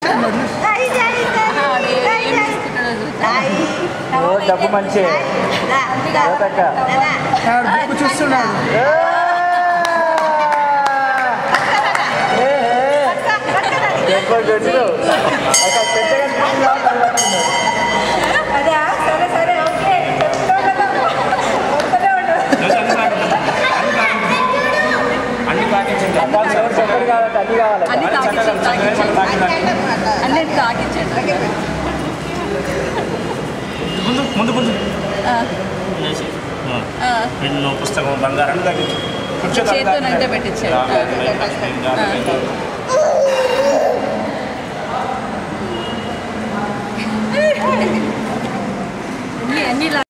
ఓ డబ్బు మంచి బుక్ చూస్తున్నాడు సరే సరే ఓకే అన్ని పాటించండి చక్కెర కావాలంటే అన్ని కావాలి అన్ని తాగించండి తాగించండి అన్ని తాగించండి ముందు ముందు ముందు ఆ, లేచి. ఆ. ఆ. పెన్ను పుస్తకం బంగారం తగ్గించు కూర్చో చేత్తోనంటే పెట్టించాడు. అన్ని అన్ని ఇలా